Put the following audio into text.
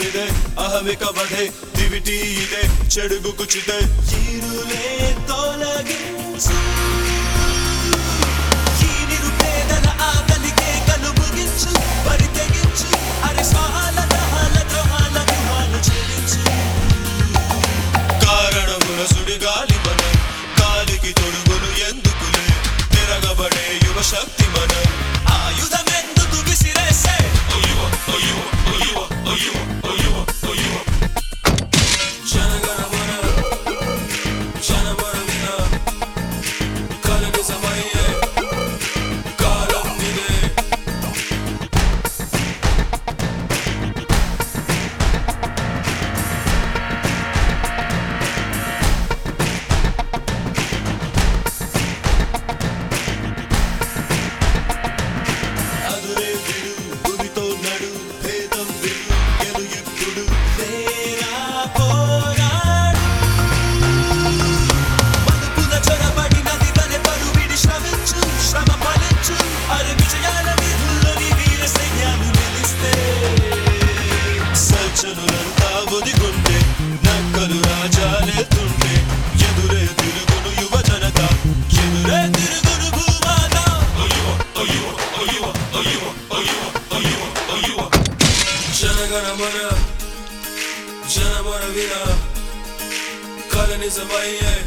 కాలమిదే అహమిక వధే దివిటి ఇదే చెడుగు కుచితే ఈరులే తొలగించు ఈ నిరుపేదల ఆకలికే కలుముగించు బరి తెగించు అరే స్వాహాల దహాల ద్రోహాల వ్యూహాలు చెల్లించు కారణముల సుడిగాలి మనం కాలికి తొడుగును ఎందుకులే తిరగబడే యువ శక్తి మనం ఆయుధమెందుకు విసిరేసే జనగణమన జనమన విన కలని సమయే కాలం ఇదే అదురే విడు గురితో నడు భేదం విడు గెలు ఇప్పుడు తేరా పోరాడు మదుపుల చొరబడి నది వలె పరువిడి శ్రమించు శ్రమ ఫలించు అరే విజయాల వీధుల్లోని వీర సైన్యాలు నిలిస్తే సజ్జనులంతా ఒదిగుంటే నక్కలు రాజాలెత్తుంటే ఎదురే తిరుగును యువ జనత ఎదురే తిరుగును భూమాత జనగణమన జనమన విన కల నిజమయ్యే